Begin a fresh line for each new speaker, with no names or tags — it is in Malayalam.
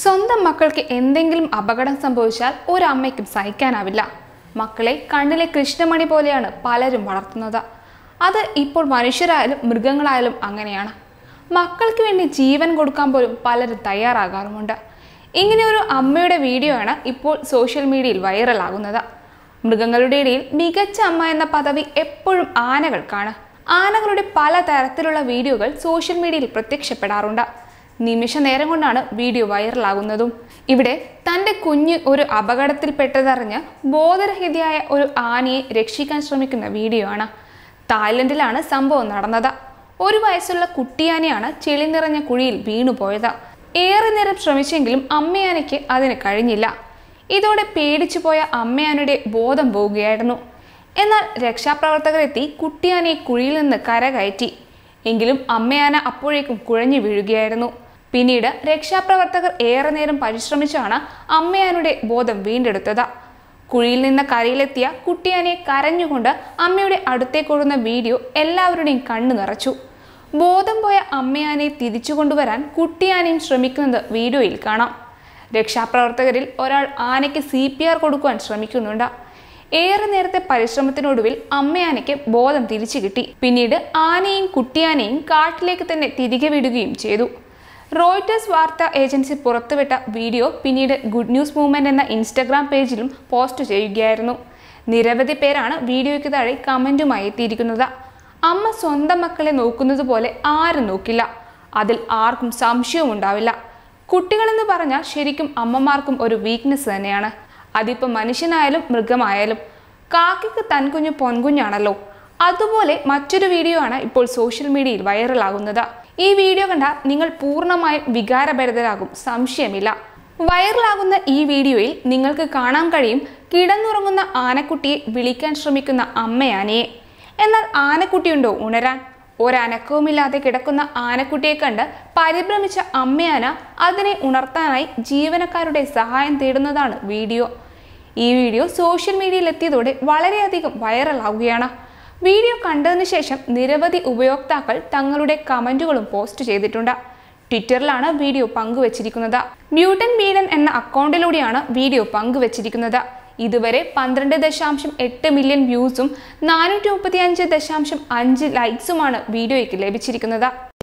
സ്വന്തം മക്കൾക്ക് എന്തെങ്കിലും അപകടം സംഭവിച്ചാൽ ഒരമ്മയ്ക്കും സഹിക്കാനാവില്ല മക്കളെ കണ്ണിലെ കൃഷ്ണമണി പോലെയാണ് പലരും വളർത്തുന്നത് അത് ഇപ്പോൾ മനുഷ്യരായാലും മൃഗങ്ങളായാലും അങ്ങനെയാണ് മക്കൾക്ക് വേണ്ടി ജീവൻ കൊടുക്കാൻ പോലും പലരും തയ്യാറാകാറുമുണ്ട് ഇങ്ങനെ ഒരു അമ്മയുടെ വീഡിയോ ആണ് ഇപ്പോൾ സോഷ്യൽ മീഡിയയിൽ വൈറലാകുന്നത് മൃഗങ്ങളുടെ ഇടയിൽ മികച്ച അമ്മ എന്ന പദവി എപ്പോഴും ആനകൾക്കാണ് ആനകളുടെ പല തരത്തിലുള്ള വീഡിയോകൾ സോഷ്യൽ മീഡിയയിൽ പ്രത്യക്ഷപ്പെടാറുണ്ട് നിമിഷ നേരം കൊണ്ടാണ് വീഡിയോ വൈറലാകുന്നതും ഇവിടെ തൻ്റെ കുഞ്ഞ് ഒരു അപകടത്തിൽപ്പെട്ടതറിഞ്ഞ് ബോധരഹിതയായ ഒരു ആനയെ രക്ഷിക്കാൻ ശ്രമിക്കുന്ന വീഡിയോ ആണ് തായ്ലൻഡിലാണ് സംഭവം നടന്നത് ഒരു വയസ്സുള്ള കുട്ടിയാനയാണ് ചെളി നിറഞ്ഞ കുഴിയിൽ വീണുപോയത് ഏറെ നേരം ശ്രമിച്ചെങ്കിലും അമ്മയാനയ്ക്ക് അതിന് കഴിഞ്ഞില്ല ഇതോടെ പേടിച്ചു പോയ അമ്മയാനയുടെ ബോധം പോവുകയായിരുന്നു എന്നാൽ രക്ഷാപ്രവർത്തകരെത്തി കുട്ടിയാനയെ കുഴിയിൽ നിന്ന് കരകയറ്റി എങ്കിലും അമ്മയാന അപ്പോഴേക്കും കുഴഞ്ഞു വീഴുകയായിരുന്നു പിന്നീട് രക്ഷാപ്രവർത്തകർ ഏറെ നേരം പരിശ്രമിച്ചാണ് അമ്മയാനയുടെ ബോധം വീണ്ടെടുത്തത് കുഴിയിൽ നിന്ന് കരയിലെത്തിയ കുട്ടിയാനെ കരഞ്ഞുകൊണ്ട് അമ്മയുടെ അടുത്തേക്കൊടുന്ന വീഡിയോ എല്ലാവരുടെയും കണ്ണു നിറച്ചു ബോധം പോയ അമ്മയാനെ തിരിച്ചു കൊണ്ടുവരാൻ കുട്ടിയാനയും ശ്രമിക്കുന്നത് വീഡിയോയിൽ കാണാം രക്ഷാപ്രവർത്തകരിൽ ഒരാൾ ആനയ്ക്ക് സി പി ആർ കൊടുക്കുവാൻ ശ്രമിക്കുന്നുണ്ട് ഏറെ നേരത്തെ പരിശ്രമത്തിനൊടുവിൽ അമ്മയാനയ്ക്ക് ബോധം തിരിച്ചു കിട്ടി പിന്നീട് ആനയും കുട്ടിയാനയും കാട്ടിലേക്ക് തന്നെ തിരികെ വിടുകയും ചെയ്തു റോയിറ്റേഴ്സ് വാർത്താ ഏജൻസി പുറത്തുവിട്ട വീഡിയോ പിന്നീട് ഗുഡ് ന്യൂസ് മൂവ്മെന്റ് എന്ന ഇൻസ്റ്റഗ്രാം പേജിലും പോസ്റ്റ് ചെയ്യുകയായിരുന്നു നിരവധി പേരാണ് വീഡിയോയ്ക്ക് താഴെ കമന്റുമായി എത്തിയിരിക്കുന്നത് അമ്മ സ്വന്തം മക്കളെ നോക്കുന്നത് പോലെ ആരും നോക്കില്ല അതിൽ ആർക്കും സംശയവും ഉണ്ടാവില്ല കുട്ടികളെന്ന് പറഞ്ഞാൽ ശരിക്കും അമ്മമാർക്കും ഒരു വീക്ക്നെസ് തന്നെയാണ് അതിപ്പോൾ മനുഷ്യനായാലും മൃഗമായാലും കാക്കയ്ക്ക് തൻകുഞ്ഞ് പൊൻകുഞ്ഞാണല്ലോ അതുപോലെ മറ്റൊരു വീഡിയോ ആണ് ഇപ്പോൾ സോഷ്യൽ മീഡിയയിൽ വൈറലാകുന്നത് ഈ വീഡിയോ കണ്ടാൽ നിങ്ങൾ പൂർണ്ണമായും വികാരഭരിതരാകും സംശയമില്ല വൈറലാകുന്ന ഈ വീഡിയോയിൽ നിങ്ങൾക്ക് കാണാൻ കഴിയും കിടന്നുറങ്ങുന്ന ആനക്കുട്ടിയെ വിളിക്കാൻ ശ്രമിക്കുന്ന അമ്മയാനയെ എന്നാൽ ആനക്കുട്ടിയുണ്ടോ ഉണരാൻ ഒരനക്കവുമില്ലാതെ കിടക്കുന്ന ആനക്കുട്ടിയെ കണ്ട് പരിഭ്രമിച്ച അമ്മയാന അതിനെ ഉണർത്താനായി ജീവനക്കാരുടെ സഹായം തേടുന്നതാണ് വീഡിയോ ഈ വീഡിയോ സോഷ്യൽ മീഡിയയിൽ എത്തിയതോടെ വളരെയധികം വൈറലാവുകയാണ് വീഡിയോ കണ്ടതിന് ശേഷം നിരവധി ഉപയോക്താക്കൾ തങ്ങളുടെ കമന്റുകളും പോസ്റ്റ് ചെയ്തിട്ടുണ്ട് ട്വിറ്ററിലാണ് വീഡിയോ പങ്കുവച്ചിരിക്കുന്നത് ബ്യൂട്ടൻ ബീഡൻ എന്ന അക്കൗണ്ടിലൂടെയാണ് വീഡിയോ പങ്കുവച്ചിരിക്കുന്നത് ഇതുവരെ പന്ത്രണ്ട് ദശാംശം എട്ട് മില്യൺ വ്യൂസും നാനൂറ്റി മുപ്പത്തി അഞ്ച് ദശാംശം അഞ്ച് ലൈക്സുമാണ് വീഡിയോയ്ക്ക് ലഭിച്ചിരിക്കുന്നത്